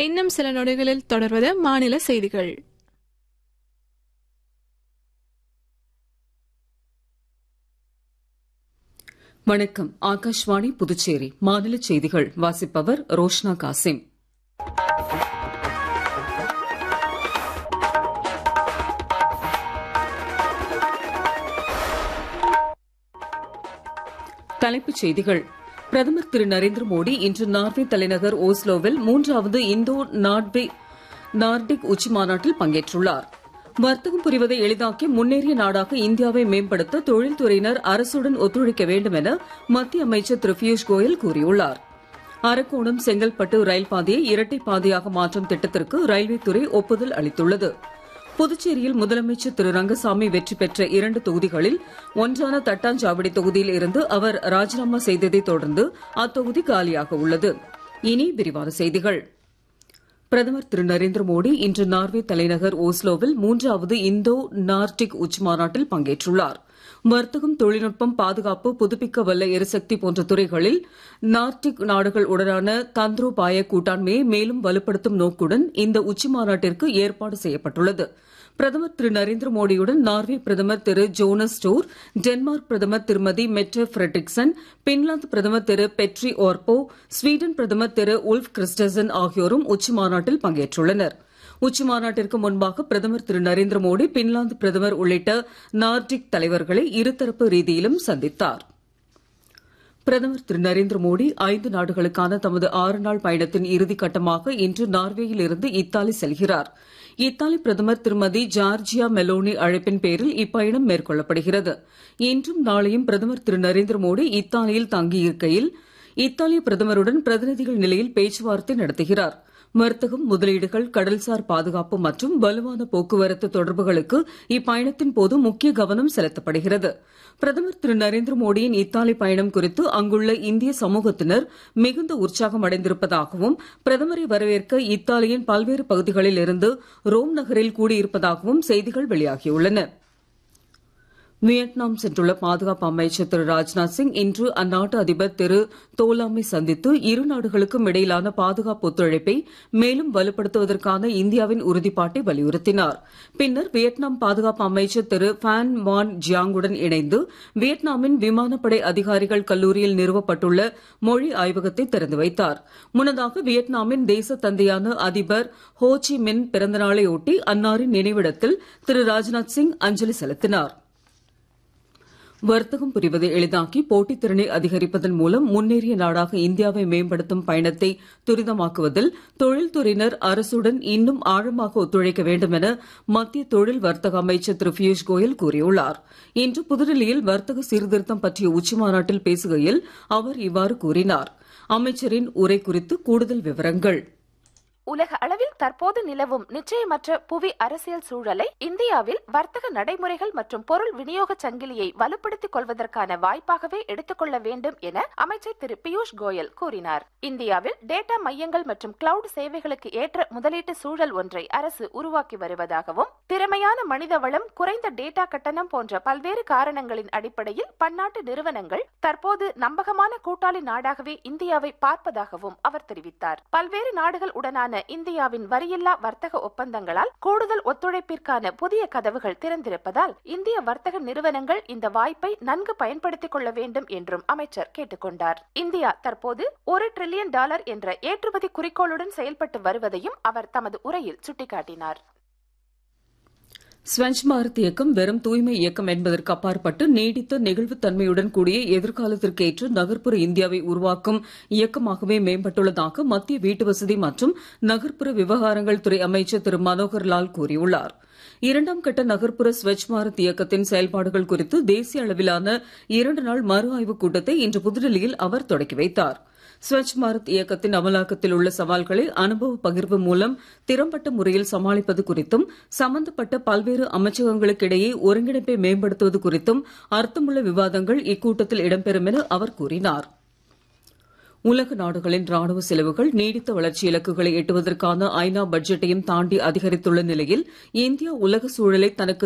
இன்னும் சில நொடிகளில் தொடர்வது மாநில செய்திகள் வணக்கம் ஆகாஷ்வாணி புதுச்சேரி மாநில செய்திகள் வாசிப்பவர் ரோஷ்னா காசிம் தலைப்புச் செய்திகள் பிரதமர் திரு நரேந்திர மோடி இன்று நார்வே தலைநகர் ஓஸ்லோவில் மூன்றாவது இந்தோ நார்வே நார்டிக் உச்சி மாநாட்டில் பங்கேற்றுள்ளார் வர்த்தகம் புரிவதை எளிதாக்கி முன்னேறிய நாடாக இந்தியாவை மேம்படுத்த தொழில்துறையினர் அரசுடன் ஒத்துழைக்க வேண்டும் என மத்திய அமைச்சர் திரு பியூஷ் கோயல் கூறியுள்ளார் அரக்கோணம் செங்கல்பட்டு ரயில் பாதையை இரட்டை பாதையாக மாற்றும் திட்டத்திற்கு ரயில்வே துறை ஒப்புதல் அளித்துள்ளது புதுச்சேரியில் முதலமைச்சர் திரு ரங்கசாமி வெற்றி பெற்ற இரண்டு தொகுதிகளில் ஒன்றான தட்டாஞ்சாவடி தொகுதியில் இருந்து அவர் ராஜினாமா செய்ததைத் தொடர்ந்து அத்தொகுதி காலியாக உள்ளது இனி விரிவான செய்திகள் பிரதமர் திரு நரேந்திர மோடி இன்று நார்வே தலைநகர் ஓஸ்லோவில் மூன்றாவது இந்தோ நார்டிக் உச்சி மாநாட்டில் பங்கேற்றுள்ளார் வர்த்தகம் தொழில்நுட்பம் பாதுகாப்பு புதுப்பிக்க வல்ல எரிசக்தி போன்ற துறைகளில் நார்டிக் நாடுகள் உடனான தந்திரோபாய கூட்டாண்மையை மேலும் வலுப்படுத்தும் நோக்குடன் இந்த உச்சி மாநாட்டிற்கு ஏற்பாடு செய்யப்பட்டுள்ளது பிரதமர் திரு நரேந்திர மோடியுடன் நார்வே பிரதமர் திரு ஜோனஸ் ஸ்டோர் டென்மார்க் பிரதமர் திருமதி மெட்ரே ஃபிரெட்ரிக்சன் பின்லாந்து பிரதமர் திரு பெட்ரி ஓர்போ ஸ்வீடன் பிரதமர் திரு உல்ஃப் கிறிஸ்டசன் ஆகியோரும் உச்சி மாநாட்டில் பங்கேற்றுள்ளனர் உச்சி மாநாட்டிற்கு முன்பாக பிரதமர் திரு நரேந்திர மோடி பின்லாந்து பிரதமர் உள்ளிட்ட நார்டிக் தலைவர்களை இருதரப்பு ரீதியிலும் சந்தித்தார் பிரதமர் திரு நரேந்திர மோடி ஐந்து நாடுகளுக்கான தமது ஆறு நாள் பயணத்தின் இறுதி கட்டமாக இன்று நார்வேயில் இருந்து இத்தாலி செல்கிறார் இத்தாலி பிரதமர் திருமதி ஜார்ஜியா மெலோனி அழைப்பின் பேரில் இப்பயணம் மேற்கொள்ளப்படுகிறது இன்றும் நாளையும் பிரதமர் திரு நரேந்திர மோடி இத்தாலியில் தங்கியிருக்கையில் இத்தாலிய பிரதமருடன் பிரதிநிதிகள் நிலையில் பேச்சுவார்த்தை நடத்துகிறார் வர்த்தகம் முதலீடுகள் கடல்சார் பாதுகாப்பு மற்றும் வலுவான போக்குவரத்து தொடர்புகளுக்கு இப்பயணத்தின் போது முக்கிய கவனம் செலுத்தப்படுகிறது பிரதமர் திரு நரேந்திர மோடியின் இத்தாலி பயணம் குறித்து அங்குள்ள இந்திய சமூகத்தினர் மிகுந்த உற்சாகம் அடைந்திருப்பதாகவும் பிரதமரை வரவேற்க இத்தாலியின் பல்வேறு பகுதிகளில் இருந்து ரோம் நகரில் கூடியிருப்பதாகவும் செய்திகள் வெளியாகியுள்ளன வியட்நாம் சென்றுள்ள பாதுகாப்பு அமைச்சர் திரு ராஜ்நாத் சிங் இன்று அந்நாட்டு அதிபர் திரு தோலாமை சந்தித்து இரு நாடுகளுக்கும் இடையிலான பாதுகாப்பு ஒத்துழைப்பை மேலும் வலுப்படுத்துவதற்கான இந்தியாவின் உறுதிப்பாட்டை வலியுறுத்தினார் பின்னர் வியட்நாம் பாதுகாப்பு அமைச்சர் திரு ஃபேன் வான் ஜியாங்குடன் இணைந்து வியட்நாமின் விமானப்படை அதிகாரிகள் கல்லூரியில் நிறுவப்பட்டுள்ள மொழி ஆய்வகத்தை திறந்து வைத்தார் முன்னதாக வியட்நாமின் தேச தந்தையான அதிபர் ஹோ சி மின் பிறந்தநாளையொட்டி அன்னாரின் நினைவிடத்தில் திரு ராஜ்நாத் சிங் அஞ்சலி செலுத்தினார் வர்த்தகம் புரிவதை எளிதாக்கி போட்டித் திறனை அதிகரிப்பதன் மூலம் முன்னேறிய நாடாக இந்தியாவை மேம்படுத்தும் பயணத்தை துரிதமாக்குவதில் தொழில்துறையினர் அரசுடன் இன்னும் ஆழமாக ஒத்துழைக்க வேண்டும் என மத்திய தொழில் வர்த்தக அமைச்சர் திரு பியூஷ் கோயல் கூறியுள்ளார் இன்று புதுடெல்லியில் வர்த்தக சீர்திருத்தம் பற்றிய உச்சி மாநாட்டில் பேசுகையில் அவர் இவ்வாறு கூறினார் அமைச்சரின் உரை குறித்து கூடுதல் விவரங்கள் உலக அளவில் தற்போது நிலவும் நிச்சயமற்ற புவி அரசியல் சூழலை இந்தியாவில் வர்த்தக நடைமுறைகள் மற்றும் பொருள் விநியோக சங்கிலியை வலுப்படுத்திக் கொள்வதற்கான வாய்ப்பாகவே எடுத்துக்கொள்ள வேண்டும் என அமைச்சர் திரு பியூஷ் கோயல் கூறினார் இந்தியாவில் டேட்டா மையங்கள் மற்றும் கிளவுட் சேவைகளுக்கு ஏற்ற முதலீட்டு சூழல் ஒன்றை அரசு உருவாக்கி வருவதாகவும் திறமையான மனித வளம் குறைந்த டேட்டா கட்டணம் போன்ற பல்வேறு காரணங்களின் அடிப்படையில் பன்னாட்டு நிறுவனங்கள் தற்போது நம்பகமான கூட்டாளி நாடாகவே இந்தியாவை பார்ப்பதாகவும் அவர் தெரிவித்தார் பல்வேறு நாடுகள் உடனான இந்தியாவின் வரியில்லா வர்த்தக ஒப்பந்தங்களால் கூடுதல் ஒத்துழைப்பிற்கான புதிய கதவுகள் திறந்திருப்பதால் இந்திய வர்த்தக நிறுவனங்கள் இந்த வாய்ப்பை நன்கு பயன்படுத்திக் கொள்ள வேண்டும் என்றும் அமைச்சர் கேட்டுக்கொண்டார் இந்தியா தற்போது ஒரு டிரில்லியன் டாலர் என்ற ஏற்றுமதி குறிக்கோளுடன் செயல்பட்டு வருவதையும் அவர் தமது உரையில் சுட்டிக்காட்டினார் ஸ்வச் பாரத் இயக்கம் வெறும் தூய்மை இயக்கம் என்பதற்கு அப்பாற்பட்டு நீடித்த நெகிழ்வுத் தன்மையுடன் கூடிய எதிர்காலத்திற்கு ஏற்ற நகர்ப்புற இந்தியாவை உருவாக்கும் இயக்கமாகவே மேம்பட்டுள்ளதாக மத்திய வீட்டுவசதி மற்றும் நகர்ப்புற விவகாரங்கள் துறை அமைச்சர் திரு மனோகர் லால் கூறியுள்ளார் இரண்டாம் கட்ட நகர்ப்புற ஸ்வச் பாரத் இயக்கத்தின் செயல்பாடுகள் குறித்து தேசிய அளவிலான இரண்டு நாள் மறு ஆய்வுக் கூட்டத்தை இன்று புதுடெல்லியில் அவர் தொடக்கி வைத்தார் ஸ்வச் பாரத் இயக்கத்தின் அமலாக்கத்தில் உள்ள சவால்களை அனுபவ பகிர்வு மூலம் திறம்பட்ட முறையில் சமாளிப்பது குறித்தும் சம்பந்தப்பட்ட பல்வேறு அமைச்சகங்களுக்கிடையே ஒருங்கிணைப்பை மேம்படுத்துவது குறித்தும் அர்த்தமுள்ள விவாதங்கள் இக்கூட்டத்தில் இடம்பெறும் என அவர் கூறினார் உலக நாடுகளின் ராணுவ செலவுகள் நீடித்த வளர்ச்சி இலக்குகளை எட்டுவதற்கான ஐநா பட்ஜெட்டையும் தாண்டி அதிகரித்துள்ள நிலையில் இந்தியா உலக சூழலை தனக்கு